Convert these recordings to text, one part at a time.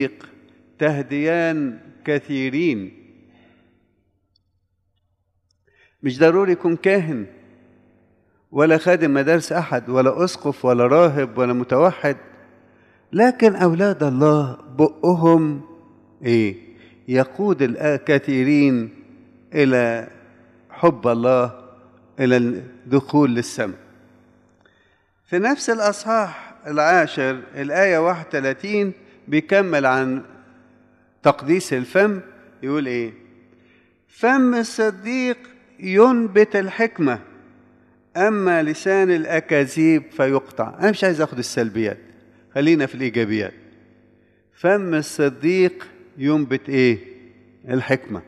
تهديان كثيرين مش ضروري يكون كاهن ولا خادم مدارس احد ولا اسقف ولا راهب ولا متوحد لكن اولاد الله بقهم ايه يقود الكثيرين الى حب الله الى الدخول للسماء في نفس الاصحاح العاشر الايه 31 بيكمل عن تقديس الفم يقول ايه فم الصديق ينبت الحكمه اما لسان الاكاذيب فيقطع انا مش عايز اخد السلبيات خلينا في الايجابيات فم الصديق ينبت ايه الحكمه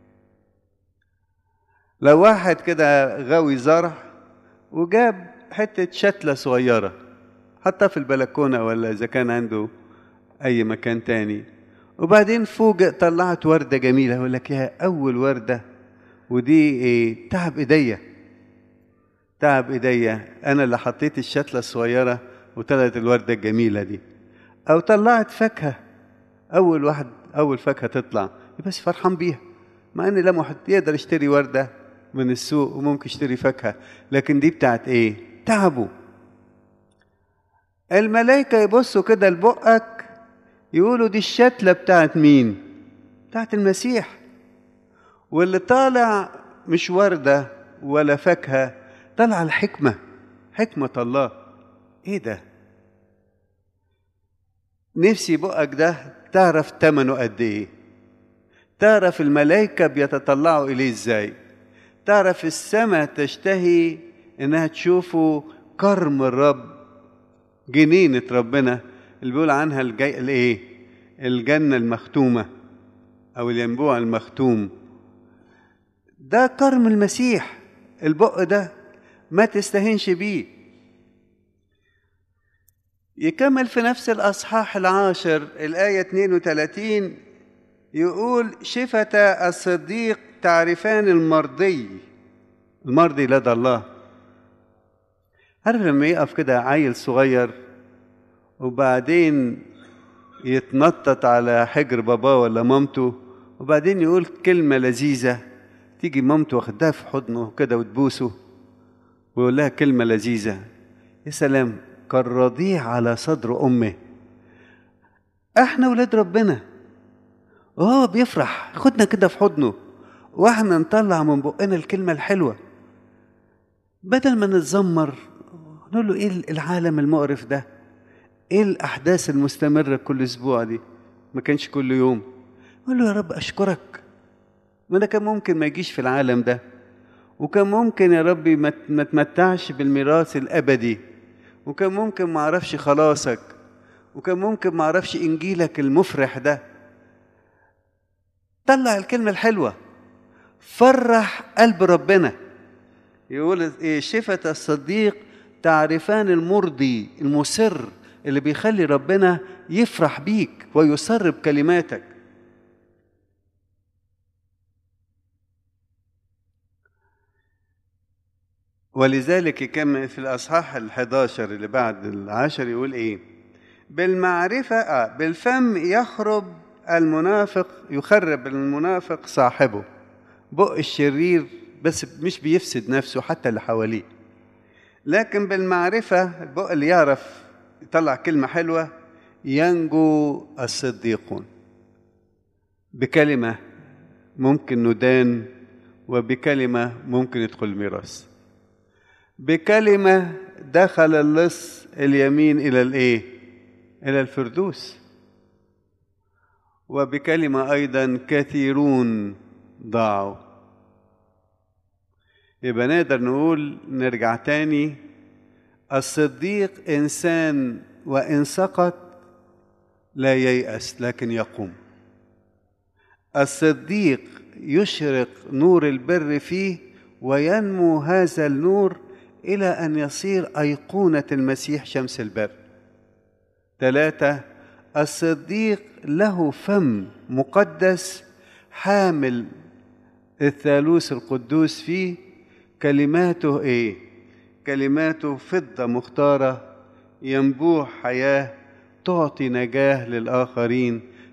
لو واحد كده غاوي زرع وجاب حته شتله صغيره حطها في البلكونه ولا اذا كان عنده اي مكان تاني وبعدين فوجئ طلعت ورده جميله يقول لك يا اول ورده ودي ايه تعب ايديا تعب ايديا انا اللي حطيت الشتله الصغيره وطلعت الورده الجميله دي او طلعت فاكهه اول واحد اول فاكهه تطلع بس فرحان بيها مع ان لا واحد يقدر يشتري ورده من السوق وممكن يشتري فاكهه لكن دي بتاعت ايه تعبوا الملائكه يبصوا كده لبقك يقولوا دي الشتله بتاعت مين بتاعت المسيح واللي طالع مش ورده ولا فاكهه طالعه الحكمه حكمه الله ايه ده نفسي بقك ده تعرف تمنه قد ايه تعرف الملائكة بيتطلعوا إليه إزاي تعرف السماء تشتهي إنها تشوفه كرم الرب جنينة ربنا اللي بيقول عنها الجي... الإيه الجنة المختومة أو الينبوع المختوم ده كرم المسيح البق ده ما تستهنش بيه يكمل في نفس الأصحاح العاشر الآية 32 يقول شفة الصديق تعرفان المرضي المرضي لدى الله عارف لما يقف كده عيل صغير وبعدين يتنطط على حجر باباه ولا مامته وبعدين يقول كلمة لذيذة تيجي مامته واخدها في حضنه كده وتبوسه ويقول لها كلمة لذيذة يا سلام كالرضيع على صدر أمه احنا ولاد ربنا وهو بيفرح خدنا كده في حضنه واحنا نطلع من بقنا الكلمة الحلوة بدل ما نتذمر نقول له ايه العالم المقرف ده ايه الاحداث المستمرة كل اسبوع دي ما كانش كل يوم نقول له يا رب اشكرك ما انا كان ممكن ما يجيش في العالم ده وكان ممكن يا ربي ما تمتعش بالميراث الابدي وكان ممكن ما اعرفش خلاصك وكان ممكن ما اعرفش انجيلك المفرح ده طلع الكلمة الحلوة فرح قلب ربنا يقول ايه شفة الصديق تعرفان المرضي المسر اللي بيخلي ربنا يفرح بيك ويسر بكلماتك ولذلك يكمل في الأصحاح الحداشر اللي بعد العشر يقول إيه بالمعرفة آه بالفم يخرب المنافق يخرب المنافق صاحبه بق الشرير بس مش بيفسد نفسه حتى اللي حواليه لكن بالمعرفة البق اللي يعرف يطلع كلمة حلوة ينجو الصديقون بكلمة ممكن ندان وبكلمة ممكن يدخل الميراث بكلمة دخل اللص اليمين إلى الإيه؟ إلى الفردوس وبكلمة أيضا كثيرون ضاعوا يبقى نقدر نقول نرجع تاني الصديق إنسان وإن سقط لا ييأس لكن يقوم الصديق يشرق نور البر فيه وينمو هذا النور إلى أن يصير أيقونة المسيح شمس البر ثلاثة الصديق له فم مقدس حامل الثالوث القدوس فيه كلماته ايه كلماته فضة مختارة ينبوع حياة تعطي نجاة للآخرين